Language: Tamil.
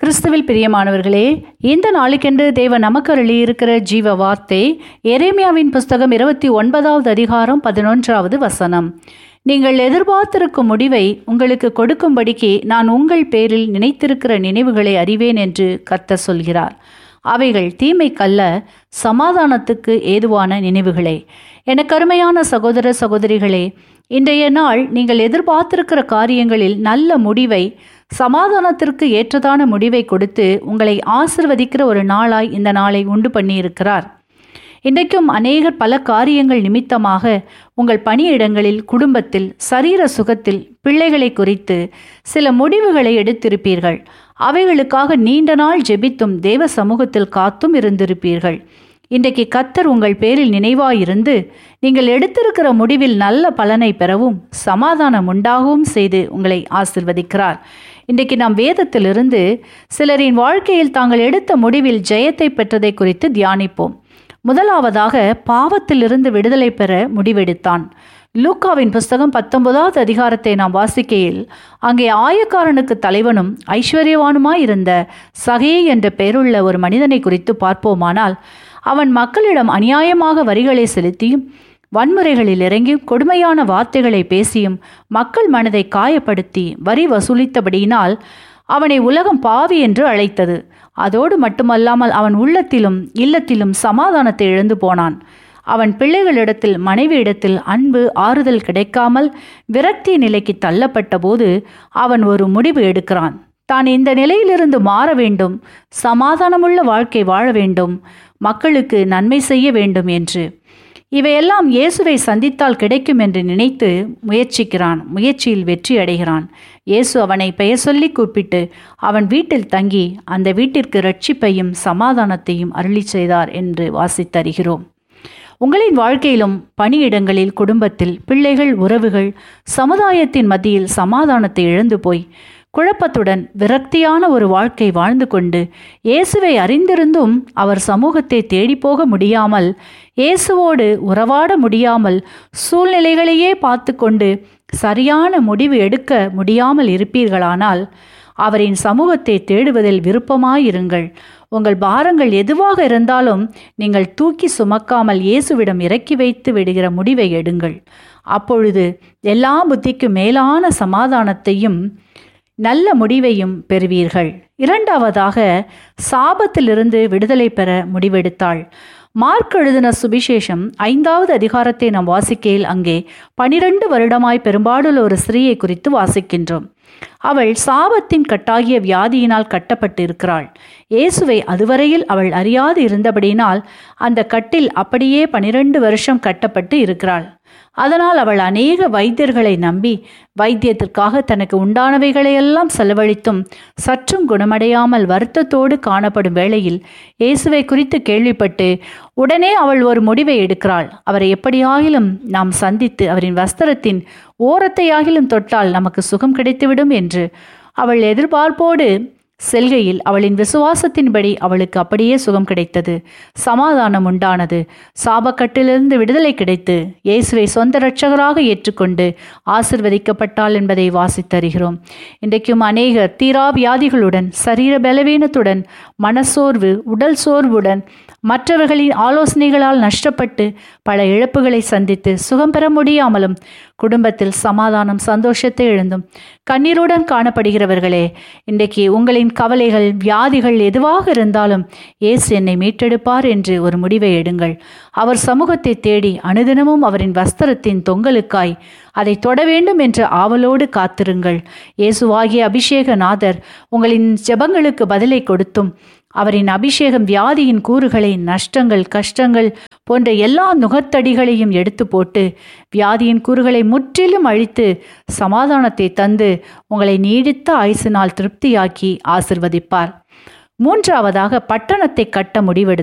கிறிஸ்துவில் பிரியமானவர்களே இந்த நாளுக்கென்று தேவன் நமக்கு அருளி இருக்கிற ஜீவ வார்த்தை எரேமியாவின் புஸ்தகம் இருபத்தி ஒன்பதாவது அதிகாரம் பதினொன்றாவது வசனம் நீங்கள் எதிர்பார்த்திருக்கும் முடிவை உங்களுக்கு கொடுக்கும்படிக்கு நான் உங்கள் பேரில் நினைத்திருக்கிற நினைவுகளை அறிவேன் என்று கர்த்தர் சொல்கிறார் அவைகள் தீமைக்கல்ல சமாதானத்துக்கு ஏதுவான நினைவுகளே எனக்கு அருமையான சகோதர சகோதரிகளே இன்றைய நாள் நீங்கள் எதிர்பார்த்திருக்கிற காரியங்களில் நல்ல முடிவை சமாதானத்திற்கு ஏற்றதான முடிவை கொடுத்து உங்களை ஆசிர்வதிக்கிற ஒரு நாளாய் இந்த நாளை உண்டு பண்ணியிருக்கிறார் இன்றைக்கும் அநேகர் பல காரியங்கள் நிமித்தமாக உங்கள் பணியிடங்களில் குடும்பத்தில் சரீர சுகத்தில் பிள்ளைகளை குறித்து சில முடிவுகளை எடுத்திருப்பீர்கள் அவைகளுக்காக நீண்ட நாள் ஜெபித்தும் தேவ சமூகத்தில் காத்தும் இருந்திருப்பீர்கள் இன்றைக்கு கத்தர் உங்கள் பேரில் நினைவாயிருந்து நீங்கள் எடுத்திருக்கிற முடிவில் நல்ல பலனை பெறவும் சமாதானம் உண்டாகவும் செய்து உங்களை ஆசிர்வதிக்கிறார் இன்றைக்கு நாம் வேதத்திலிருந்து சிலரின் வாழ்க்கையில் தாங்கள் எடுத்த முடிவில் ஜெயத்தை பெற்றதை குறித்து தியானிப்போம் முதலாவதாக பாவத்திலிருந்து விடுதலை பெற முடிவெடுத்தான் லூக்காவின் புஸ்தகம் பத்தொன்பதாவது அதிகாரத்தை நாம் வாசிக்கையில் அங்கே ஆயக்காரனுக்கு தலைவனும் ஐஸ்வர்யவானுமாய் இருந்த சகே என்ற பெயருள்ள ஒரு மனிதனை குறித்து பார்ப்போமானால் அவன் மக்களிடம் அநியாயமாக வரிகளை செலுத்தியும் வன்முறைகளில் இறங்கி கொடுமையான வார்த்தைகளை பேசியும் மக்கள் மனதை காயப்படுத்தி வரி வசூலித்தபடியினால் அவனை உலகம் பாவி என்று அழைத்தது அதோடு மட்டுமல்லாமல் அவன் உள்ளத்திலும் இல்லத்திலும் சமாதானத்தை இழந்து போனான் அவன் பிள்ளைகளிடத்தில் மனைவியிடத்தில் அன்பு ஆறுதல் கிடைக்காமல் விரக்தி நிலைக்கு தள்ளப்பட்ட போது அவன் ஒரு முடிவு எடுக்கிறான் தான் இந்த நிலையிலிருந்து மாற வேண்டும் சமாதானமுள்ள வாழ்க்கை வாழ வேண்டும் மக்களுக்கு நன்மை செய்ய வேண்டும் என்று இவையெல்லாம் இயேசுவை சந்தித்தால் கிடைக்கும் என்று நினைத்து முயற்சிக்கிறான் முயற்சியில் வெற்றி அடைகிறான் இயேசு அவனை பெயர் சொல்லி கூப்பிட்டு அவன் வீட்டில் தங்கி அந்த வீட்டிற்கு ரட்சிப்பையும் சமாதானத்தையும் அருளி செய்தார் என்று வாசித்தருகிறோம் உங்களின் வாழ்க்கையிலும் பணியிடங்களில் குடும்பத்தில் பிள்ளைகள் உறவுகள் சமுதாயத்தின் மத்தியில் சமாதானத்தை இழந்து போய் குழப்பத்துடன் விரக்தியான ஒரு வாழ்க்கை வாழ்ந்து கொண்டு இயேசுவை அறிந்திருந்தும் அவர் சமூகத்தை தேடிப்போக முடியாமல் இயேசுவோடு உறவாட முடியாமல் சூழ்நிலைகளையே பார்த்து கொண்டு சரியான முடிவு எடுக்க முடியாமல் இருப்பீர்களானால் அவரின் சமூகத்தை தேடுவதில் விருப்பமாயிருங்கள் உங்கள் பாரங்கள் எதுவாக இருந்தாலும் நீங்கள் தூக்கி சுமக்காமல் இயேசுவிடம் இறக்கி வைத்து விடுகிற முடிவை எடுங்கள் அப்பொழுது எல்லா புத்திக்கும் மேலான சமாதானத்தையும் நல்ல முடிவையும் பெறுவீர்கள் இரண்டாவதாக சாபத்திலிருந்து விடுதலை பெற முடிவெடுத்தாள் மார்க் எழுதின சுவிசேஷம் ஐந்தாவது அதிகாரத்தை நாம் வாசிக்கையில் அங்கே பனிரெண்டு வருடமாய் பெரும்பாடுள்ள ஒரு ஸ்திரீயை குறித்து வாசிக்கின்றோம் அவள் சாபத்தின் கட்டாகிய வியாதியினால் கட்டப்பட்டு இருக்கிறாள் இயேசுவை அதுவரையில் அவள் அறியாது இருந்தபடியினால் அந்த கட்டில் அப்படியே பனிரெண்டு வருஷம் கட்டப்பட்டு இருக்கிறாள் அதனால் அவள் அநேக வைத்தியர்களை நம்பி வைத்தியத்திற்காக தனக்கு உண்டானவைகளையெல்லாம் செலவழித்தும் சற்றும் குணமடையாமல் வருத்தத்தோடு காணப்படும் வேளையில் இயேசுவை குறித்து கேள்விப்பட்டு உடனே அவள் ஒரு முடிவை எடுக்கிறாள் அவரை எப்படியாகிலும் நாம் சந்தித்து அவரின் வஸ்திரத்தின் ஓரத்தையாகிலும் தொட்டால் நமக்கு சுகம் கிடைத்துவிடும் என்று அவள் எதிர்பார்ப்போடு செல்கையில் அவளின் விசுவாசத்தின்படி அவளுக்கு அப்படியே சுகம் கிடைத்தது சமாதானம் உண்டானது சாபக்கட்டிலிருந்து விடுதலை கிடைத்து இயேசுவை சொந்த இரட்சகராக ஏற்றுக்கொண்டு ஆசிர்வதிக்கப்பட்டாள் என்பதை வாசித்தருகிறோம் இன்றைக்கும் அநேகர் தீரா வியாதிகளுடன் சரீர பலவீனத்துடன் மனசோர்வு உடல் சோர்வுடன் மற்றவர்களின் ஆலோசனைகளால் நஷ்டப்பட்டு பல இழப்புகளை சந்தித்து சுகம் பெற முடியாமலும் குடும்பத்தில் சமாதானம் சந்தோஷத்தை எழுந்தும் கண்ணீருடன் காணப்படுகிறவர்களே இன்றைக்கு உங்களின் கவலைகள் வியாதிகள் எதுவாக இருந்தாலும் இயேசு என்னை மீட்டெடுப்பார் என்று ஒரு முடிவை எடுங்கள் அவர் சமூகத்தை தேடி அனுதினமும் அவரின் வஸ்திரத்தின் தொங்கலுக்காய் அதை தொட வேண்டும் என்ற ஆவலோடு காத்திருங்கள் இயேசுவாகிய அபிஷேகநாதர் உங்களின் ஜெபங்களுக்கு பதிலை கொடுத்தும் அவரின் அபிஷேகம் வியாதியின் கூறுகளை நஷ்டங்கள் கஷ்டங்கள் போன்ற எல்லா நுகத்தடிகளையும் எடுத்து போட்டு வியாதியின் கூறுகளை முற்றிலும் அழித்து சமாதானத்தை தந்து உங்களை நீடித்த ஆயுசினால் திருப்தியாக்கி ஆசிர்வதிப்பார் மூன்றாவதாக பட்டணத்தை கட்ட முடிவெடு